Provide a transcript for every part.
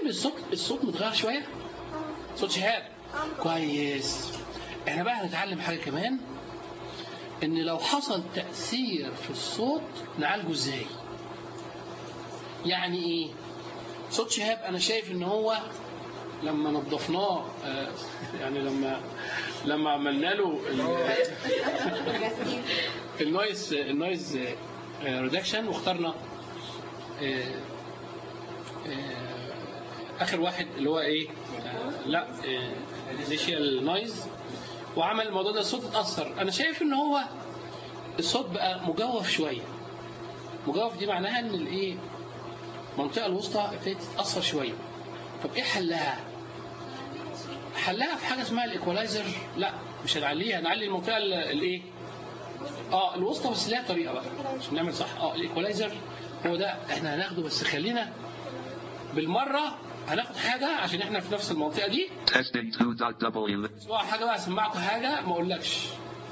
الصوت الصوت متغير شويه صوت شهاب كويس احنا بقى هنتعلم حاجه كمان ان لو حصل تاثير في الصوت نعالجه ازاي يعني ايه صوت شهاب انا شايف ان هو لما نظفناه آه، يعني لما لما عملنا له ال- النويز النويز ريدكشن واخترنا آه، آه، اخر واحد اللي هو ايه آه، لا انيشال نويز وعمل الموضوع ده الصوت اتاثر انا شايف ان هو الصوت بقى مجوف شويه مجوف دي معناها ان الايه المنطقه الوسطى ابتدت تتاثر شويه طب ايه حلها حلها في حاجه اسمها الايكولايزر لا مش هنعليها هنعلي المنطقه ال- الايه اه الوسطى بس ليها طريقه بقى عشان نعمل صح اه الايكولايزر هو ده احنا هناخده بس خلينا بالمره هناخد حاجه عشان احنا في نفس المنطقه دي Testing 2.w. اسمعوا حاجه بقى اسمعكم حاجه ما اقولكش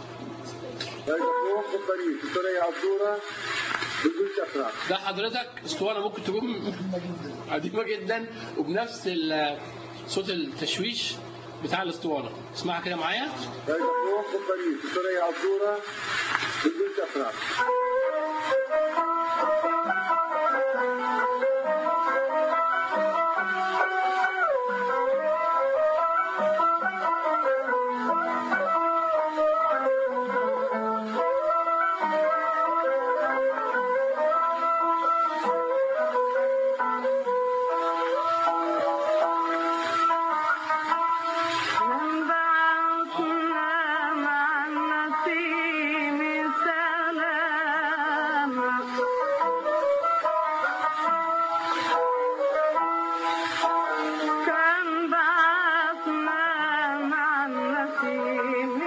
يقوم بالطريق الدكتورة عبدورة بتقول شكرا ده حضرتك اسطوانه ممكن تكون قديمه جدا وبنفس ال- صوت التشويش بتاع الاسطوانه اسمعها كده معايا يقوم بالطريق الدكتورة عبدورة بتقول شكرا بعثنا مع النسيم سلاما كم بعثنا مع النسيم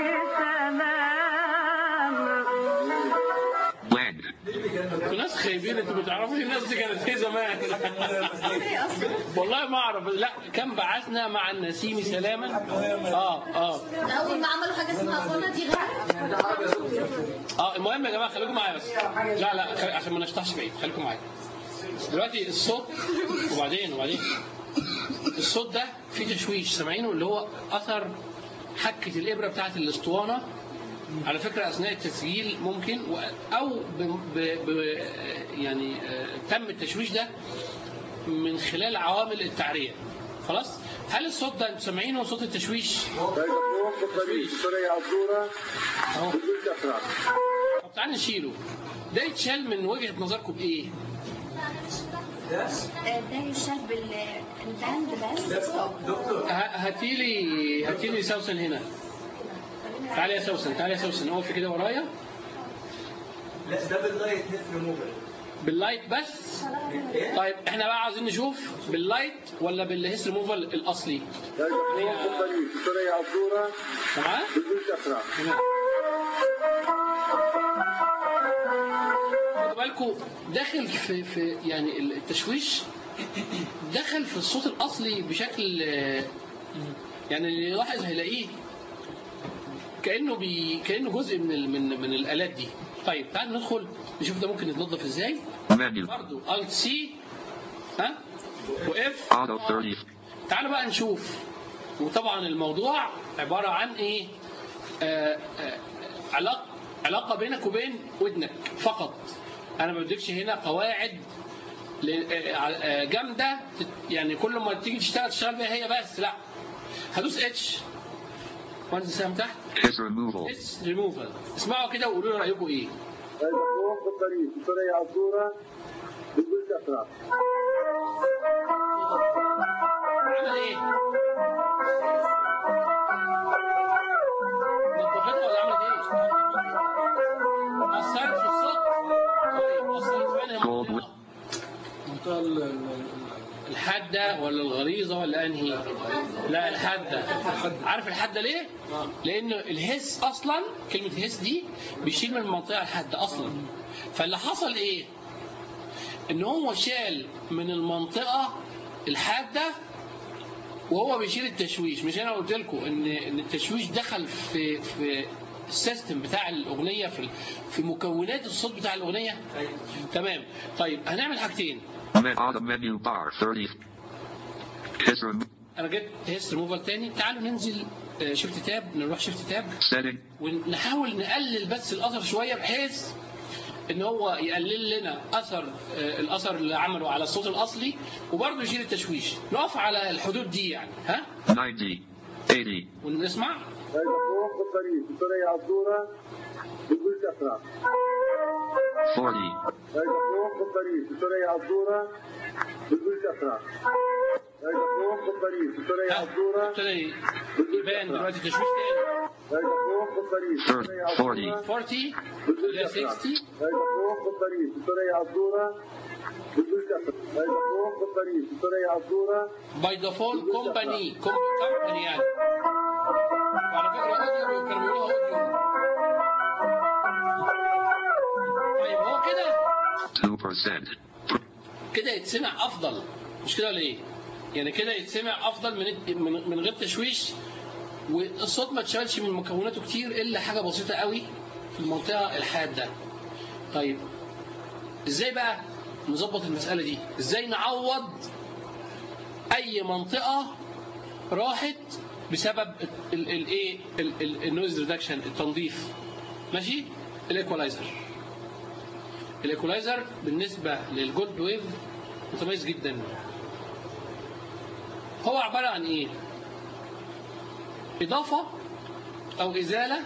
سلاما When? انتوا ناس خايبين انتوا بتعرفوا الناس دي كانت ايه زمان والله ما اعرف لا كم بعثنا مع النسيم سلاما اه اه ده اول ما عملوا حاجه اسمها فونا دي غير اه المهم يا جماعه خليكم معايا بس لا لا خلي- عشان ما نشطحش بعيد خليكم معايا دلوقتي الصوت وبعدين وبعدين الصوت ده فيه تشويش سامعينه اللي هو اثر حكه الابره بتاعت الاسطوانه على فكره اثناء التسجيل ممكن و- او ب ب ب يعني آه، تم التشويش ده من خلال عوامل التعريه خلاص هل الصوت ده انتوا سامعينه صوت التشويش يقوم بالطريق الدكتورة عبدورة اهو بتقول شكرا طب تعالى نشيله ده يتشال من وجهه نظركم بايه؟ ده يشال بالباند بس هاتي لي هاتي لي سوسن هنا تعالي يا سوسن تعالي يا سوسن اقفي كده ورايا لا ده باللايت هيت ريموفر باللايت بس طيب احنا بقى عايزين نشوف باللايت ولا بالهيس ريموفال الاصلي يقوم بالطريق الدكتورة عبدورة تمام بتقول شكرا تمام خدوا بالكم داخل في في يعني التشويش دخل في الصوت الاصلي بشكل آه، يعني اللي يلاحظ هيلاقيه كانه بي كانه جزء من ال- من من الالات دي طيب تعال ندخل نشوف ده ممكن يتنظف ازاي Menu. برضه الت سي ها واف Auto 30. تعالوا بقى نشوف وطبعا الموضوع عبارة عن ايه آه آه علاقة علاقة بينك وبين ودنك فقط انا ما بديكش هنا قواعد ل- آه، آه، جامدة تت- يعني كل ما تيجي تشتغل تشتغل بيها هي بس لا هدوس اتش وانزل سهم تحت His removal. اتش ريموفال اسمعوا كده وقولوا لي رايكم ايه يقوم بالطريق الدكتورة عبدورة بتقول شكرا عمل ايه؟ نظفتها ولا عملت ايه؟ أثرت في الصوت؟ طيب أثرت في أنهي Gold منطقة؟ المنطقة ال- ال- الحادة ولا الغليظة ولا أنهي؟ لا الحادة عارف الحادة ليه؟ لأن الهس أصلا كلمة هس دي بيشيل من المنطقة الحادة أصلا فاللي حصل إيه؟ إن هو شال من المنطقة الحادة وهو بيشيل التشويش مش انا قلت لكم ان ان التشويش دخل في في السيستم بتاع الاغنيه في في مكونات الصوت بتاع الاغنيه تمام طيب هنعمل حاجتين Men- Auto menu bar 30. His rem- انا جبت هيست ريموفال تاني تعالوا ننزل شيفت تاب نروح شيفت تاب setting, ونحاول نقلل بس الاثر شويه بحيث ان هو يقلل لنا اثر آه، الاثر اللي عمله على الصوت الاصلي وبرضه يشيل التشويش نقف على الحدود دي يعني ها 90, 80, ونسمع راجع فوق بالطريق الطريق على الدورة بتقول تفرح 40, راجع فوق بالطريق الطريق على الدورة بتقول تفرح راجع فوق بالطريق الطريق على ها الدورة ابتدى يبان دلوقتي تشويش تاني راجع فوق بالطريق الطريق على 40, الدورة 40 بتقول لا تفرح 60 راجع فوق بالطريق الطريق على الدورة بتقول تفرح راجع فوق بالطريق الطريق على الدورة باي ديفولت كومباني كومباني يعني وعلى فكره اوديو كانوا بيقولوا اوديو طيب هو كده 2%, كده يتسمع افضل مش كده ولا ايه؟ يعني كده يتسمع افضل من من, من غير تشويش والصوت ما اتشالش من مكوناته كتير الا حاجه بسيطه قوي في المنطقه الحاده. طيب ازاي بقى نظبط المساله دي؟ ازاي نعوض اي منطقه راحت بسبب الايه النويز ريدكشن التنظيف ماشي؟ الايكولايزر الايكولايزر بالنسبه للجولد ويف متميز جدا هو عباره عن ايه اضافه او ازاله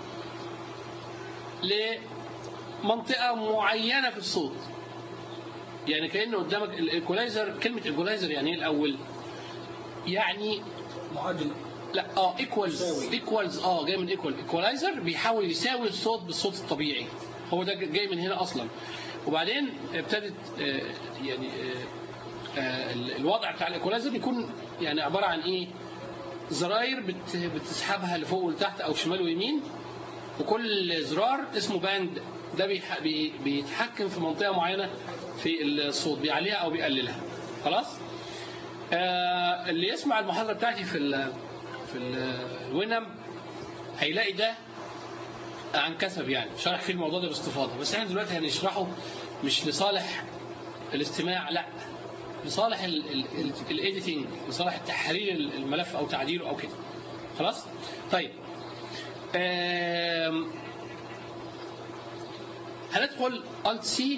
لمنطقه معينه في الصوت يعني كأن قدامك الايكولايزر كلمه ايكولايزر يعني ايه الاول يعني معادل لا اه ايكوالز يساوي. ايكوالز اه جاي من ايكوال ايكولايزر بيحاول يساوي الصوت بالصوت الطبيعي هو ده جاي من هنا اصلا وبعدين ابتدت آه، يعني آه، آه، الوضع بتاع الايكولايزر يكون يعني عباره عن ايه زراير بت- بتسحبها لفوق ولتحت او شمال ويمين وكل زرار اسمه باند ده بيح- بي- بيتحكم في منطقه معينه في الصوت بيعليها او بيقللها خلاص آه، اللي يسمع المحاضره بتاعتي في ال في ال- الوينم هيلاقي ده عن كسب يعني شرح فيه الموضوع ده باستفاضه بس احنا دلوقتي هنشرحه مش لصالح الاستماع لا لصالح الايديتنج لصالح تحرير الملف او تعديله او كده خلاص طيب آم، هندخل الت سي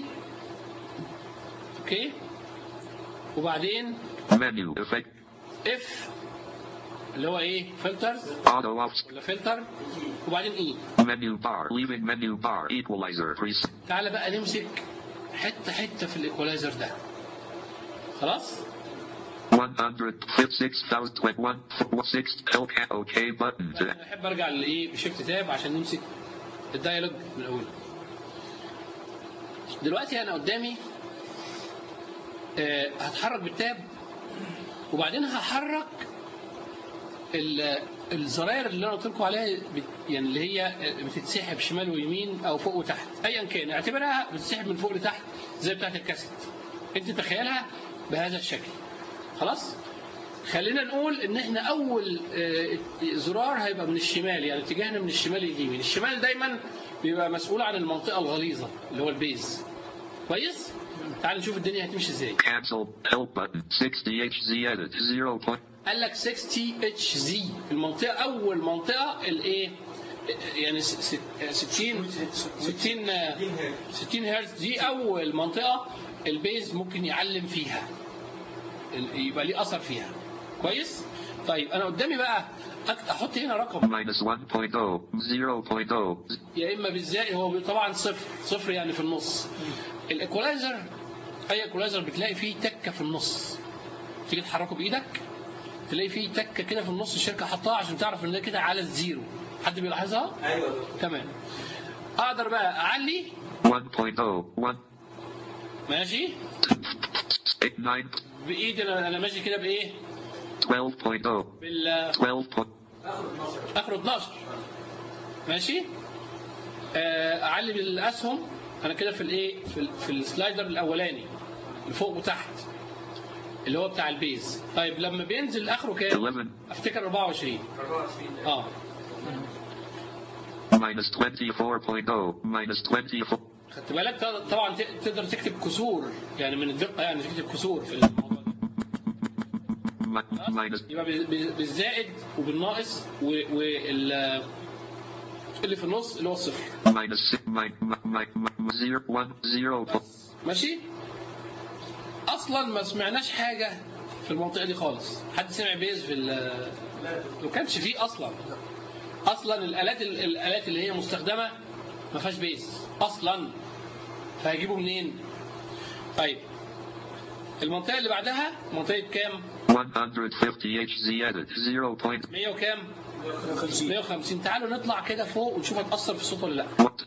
اوكي وبعدين menu, effect, اف اللي هو ايه فلتر auto off, ولا فلتر وبعدين ايه menu bar, leaving menu bar, equalizer, preset, تعالى بقى نمسك حته حته في الايكولايزر ده خلاص 156,000, 6, OK, OK button to انا بحب ارجع لايه بشيفت تاب عشان نمسك الدايلوج من الاول دلوقتي انا قدامي آه، هتحرك بالتاب وبعدين هحرك ال- الزراير اللي انا قلت لكم عليها بت- يعني اللي هي بتتسحب شمال ويمين او فوق وتحت ايا كان اعتبرها بتتسحب من فوق لتحت زي بتاعت الكاسيت انت تخيلها بهذا الشكل خلاص خلينا نقول ان احنا اول آه، زرار هيبقى من الشمال يعني اتجاهنا من الشمال لليمين الشمال دايما بيبقى مسؤول عن المنطقه الغليظه اللي هو البيز كويس تعال نشوف الدنيا هتمشي ازاي cancel, help button, 60HZ edit, 0. point- قال لك 60 اتش زي المنطقه اول منطقه الايه يعني س- س- 60 60 آه، 60 هرتز دي اول منطقه البيز ممكن يعلم فيها ال- يبقى ليه اثر فيها كويس طيب انا قدامي بقى أك- احط هنا رقم minus 1.0, 0.0, يا اما بالزائد هو طبعا صفر صفر يعني في النص الايكولايزر اي ايكولايزر بتلاقي فيه تكه في النص تيجي تحركه بايدك تلاقي فيه تكه كده في النص الشركه حطها عشان تعرف ان ده كده على الزيرو حد بيلاحظها ايوه يا دكتور. تمام اقدر بقى اعلي 1.0, 1, ماشي 9, بايدي انا انا ماشي كده بايه 12.0, بال 12. point- اخره 12 ماشي آه، اعلي بالاسهم انا كده في الايه في, ال- في السلايدر الاولاني اللي فوق وتحت اللي هو بتاع البيز طيب لما بينزل اخره كام 11, افتكر 24 24 اه minus 24.0, minus 24, خدت بالك ط- طبعا ت- تقدر تكتب كسور يعني من الدقه يعني تكتب كسور في الموضوع ده mi- minus يبقى ب- ب- بالزائد وبالناقص وال اللي في النص اللي هو الصفر minus six, mi, mi, mi, mi, zero, one, zero, po- ماشي اصلا ما سمعناش حاجه في المنطقه دي خالص حد سمع بيز في ال- ما كانش فيه اصلا اصلا الالات الالات اللي هي مستخدمه ما فيهاش بيز اصلا فهيجيبوا منين طيب المنطقه اللي بعدها منطقه كام 150 H زيادة 0 point 100 وكام 150 تعالوا نطلع كده فوق ونشوف هتاثر في الصوت ولا لا what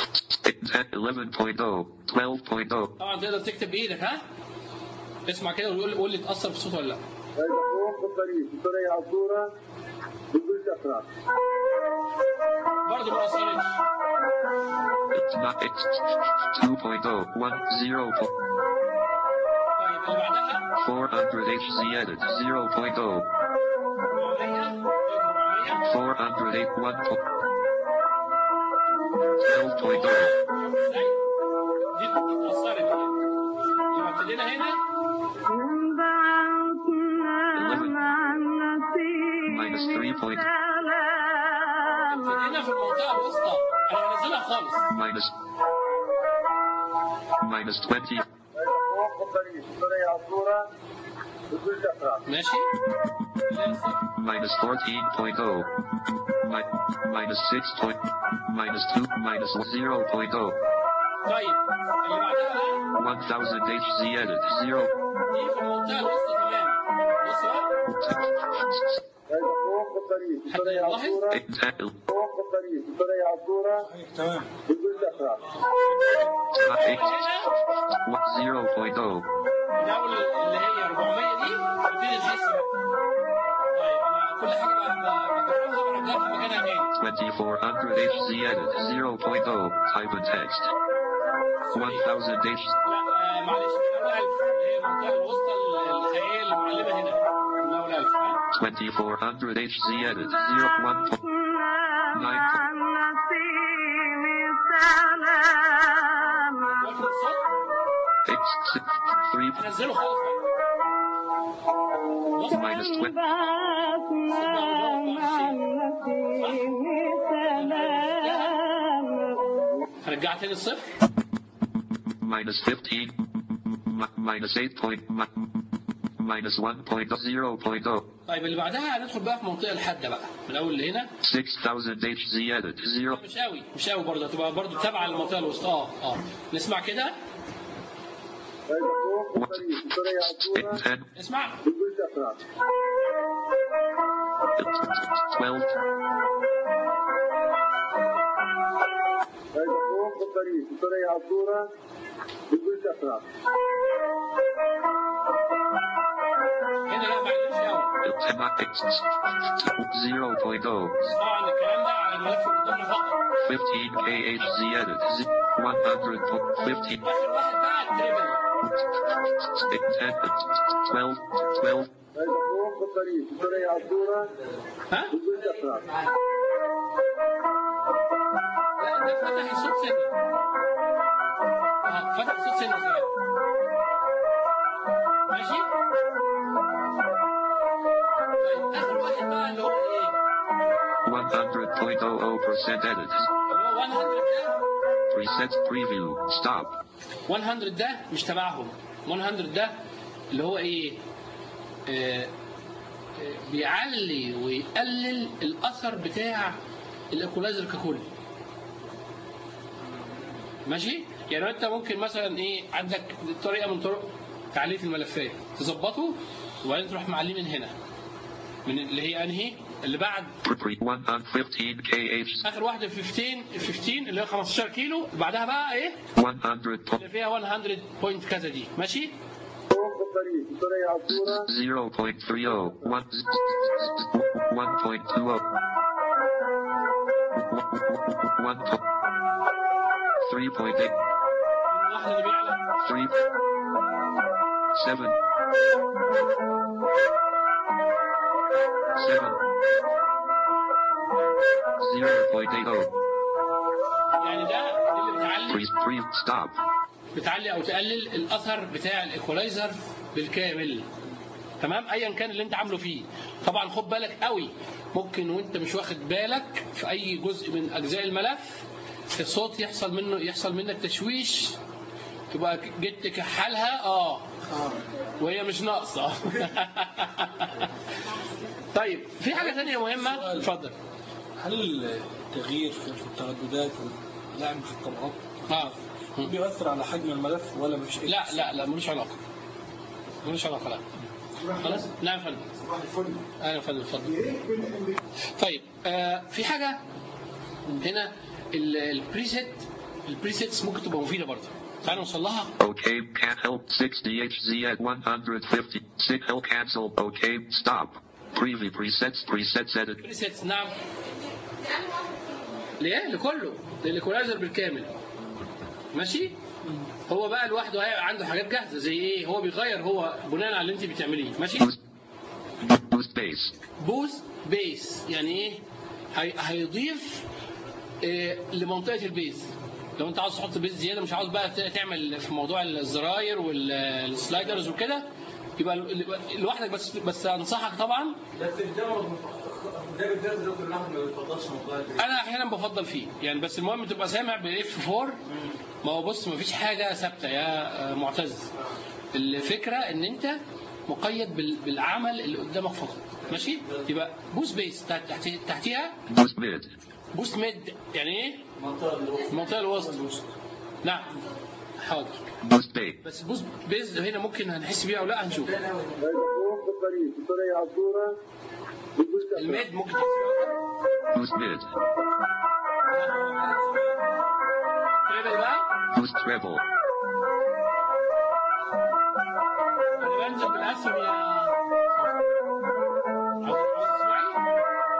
11.0 12.0 طبعا تقدر تكتب بايدك ها اسمع كده ويقول قول لي تاثر في الصوت ولا لا هذا قوم بالطريق بطريقة على الصورة بدون كثرة برضه ما اثرتش it's not it's 2.0 1 0 po- طيب اللي بعدها 400 H زيادة 0.0 400 400 408 1 po- 12.0 دي اتأثرت يبقى ابتدينا هنا minus 3 point ابتدينا في المنطقة الوسطى أنا هنزلها خالص minus minus 20 هذا قوم بالطريق بطريقة على الصورة بدون كثرة ماشي لا صفر. minus 14.0 mi- minus 6 point minus 2 minus 0.0 طيب اللي بعدها بقى 1000 H زيادة 0 دي في المنطقة الوسطى تمام بص بقى هذا قوم بالطريق حد بطريقة على يلاحظ؟ الصورة قوم بالطريق بطريقة على الصورة بدون كثرة هنا 0.0 من أول اللي هي 400 دي نبتدي نحس بقى طيب أنا كل حاجة بقى- بجربها برجعها في مكانها تاني 2400 H زيادة 0.0 type of text 1000 H لا آه، معلش من أول 1000 اللي هي المنطقة الوسطى الحقيقية اللي معلمة هنا من أول 1000 ها 2400 H زيادة 0 1 واقف الصوت 3 نزله خالص بقى بص minus 20 هرجع تاني الصفر minus 15 mi- minus 8 point mi- minus 1.0.0 طيب اللي بعدها هندخل بقى في منطقة الحادة بقى من أول لهنا 6000 H زيادة 0 مش قوي مش قوي برضه هتبقى برضه تابعة للمنطقة الوسطى اه اه نسمع كده هذا قوم بالطريق بطريقة على الصورة 10 اسمع بدون كثرة 12 هذا قوم بالطريق بطريقة على الصورة بدون كثرة هنا لا معلش قوي 0.0 طبعا الكلام ده على الملف اللي قدامنا فقط 15 KH زيادة 100 15 آخر واحد بقى التريبل 10 12 12 هذا قوم بالطريق بطريقة على الصورة ها؟ بدون كثرة لا ده فتح الصوت سنة اه فتح الصوت سنة صغيرة ماشي؟ طيب آخر واحد بقى اللي هو إيه؟ 100.00% edit اللي هو 100 ده presets preview stop 100 ده مش تبعهم 100 ده اللي هو ايه آه، آه، بيعلي ويقلل الاثر بتاع الايكولايزر ككل ماشي يعني انت ممكن مثلا ايه عندك طريقه من طرق تعليق الملفات تظبطه وبعدين تروح معليه من هنا من اللي هي انهي اللي بعد pre 115 KH اخر واحده 15 15 اللي هي 15 كيلو بعدها بقى ايه 100 اللي فيها 100 بوينت كذا دي ماشي قوم بالطريق بطريقة على الصورة 0.30 1 1.20 1 3.8 اللحظه اللي بيعلى 3 7 7 0.80 يعني ده اللي بتعلي pre pre stop بتعلي او تقلل الاثر بتاع الايكولايزر بالكامل تمام ايا كان اللي انت عامله فيه طبعا خد بالك قوي ممكن وانت مش واخد بالك في اي جزء من اجزاء الملف الصوت يحصل منه يحصل منك تشويش تبقى جيت تكحلها اه وهي مش ناقصه طيب في حاجه ثانيه مهمه اتفضل هل التغيير في الترددات واللعب في الطبقات اه بيؤثر على حجم الملف ولا مفيش أي لا لا لا ملوش علاقه ملوش علاقه لا خلاص نعم يا فندم اهلا يا فندم اتفضل طيب آه في حاجه هنا ال- البريسيت البريسيتس ممكن تبقى مفيده برضه تعالوا نوصل لها Okay, can help 60HZ at 150. Sick help cancel. Okay, stop. Preview presets, presets edit. بريسيتس نعم ليه لكله للايكولايزر بالكامل ماشي هو بقى لوحده هيبقى عنده حاجات جاهزه زي ايه هو بيغير هو بناء على اللي انت بتعمليه ماشي Boost, boost bass. بوست بيس يعني ايه هي... هيضيف إيه لمنطقه البيز لو انت عاوز تحط بيز زياده مش عاوز بقى ت- تعمل في موضوع الزراير والسلايدرز وكده يبقى ال- لوحدك بس بس انصحك طبعا بس الدواء ده بالذات دكتور الاحمد ما بيفضلش موضوع البيت. انا احيانا بفضل فيه يعني بس المهم تبقى سامع باف 4 ما هو بص ما فيش حاجه ثابته يا آه، معتز الفكره ان انت مقيد بال- بالعمل اللي قدامك فقط ماشي يبقى بوست بيس تحت تحت- تحتيها Boost mid. بوست ميد يعني ايه منطقه الوسط المنطقه الوسط نعم حاضر Boost bass. بس بوست بيز هنا ممكن هنحس بيها او لا هنشوف ميكروفون في الطريق الطريق على الصورة بدون شفرة الميد ممكن تحس بيها Boost mid. تريبل بقى Boost treble. انا بنزل بالاسهم يا عاوز عاوز تسمعني؟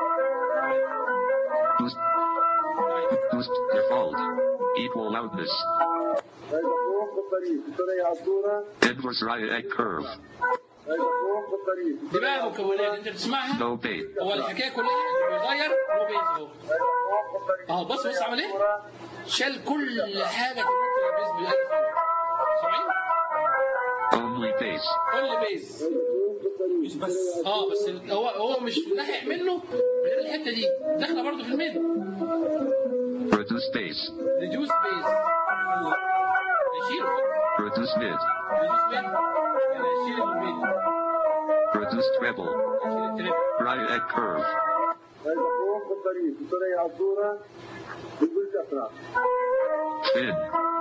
Boost. Boost default. Equal loudness. ميكروفون في الطريق الطريق على الصورة Inverse right egg curve. ميكروفون في الطريق دي بقى مكونات انت بتسمعها No bass. هو الحكايه كلها اللي بيغير هو بيز اهو ميكروفون في الطريق اهو بص بص عمل ايه؟ الصورة شال كل حاجه تمثل البيز باي صوره سامعين؟ Only bass. كل بيز ميكروفون في الطريق مش بس اه بس ال- هو هو مش لاحق منه غير الحته دي داخله برضه في الميد Reduce bass. ريديوس بيز هيشيله Reduce mid. ريديوس ميد يعني هيشيل الميد Reduce treble. هيشيل التريب Right egg curve. ميكروفون في الطريق الطريق على الصورة بدون شفرة Thin.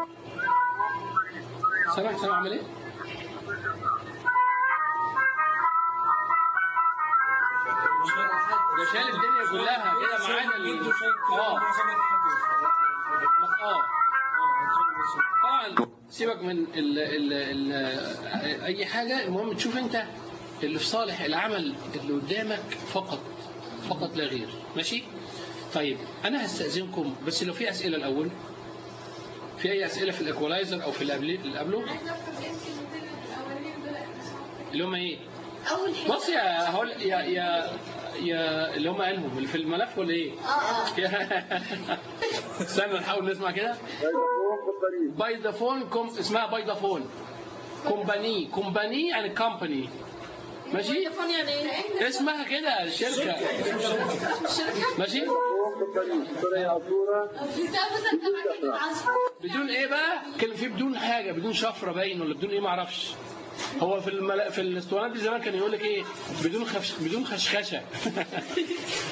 سامع سامع عمل ايه؟ ده شال الدنيا كلها كده ما عدا ال- اه اه طبعا سيبك من ال ال ال اي حاجه المهم تشوف انت اللي في صالح العمل اللي قدامك فقط فقط لا غير ماشي طيب انا هستاذنكم بس لو في اسئله الاول في اي اسئله في الايكولايزر او في اللي قبل- اللي قبله اللي هم ايه اول حاجه بص يا هقول يا يا يا اللي هم انهم اللي في الملف ولا ايه اه اه استنى نحاول نسمع كده ميكروفون في الطريق بايدافون كوم اسمها بايدافون كومباني كومباني يعني كومباني ماشي تليفون يعني ايه؟ اسمها كده الشركه الشركه ماشي ميكروفون في الطريق الطريق على الصورة بتاخد انت العصر بدون ايه بقى كان في بدون حاجه بدون شفره باين ولا بدون ايه ما اعرفش هو في المل... في الاسطوانات دي زمان كان يقول لك ايه بدون خفش... بدون خشخشه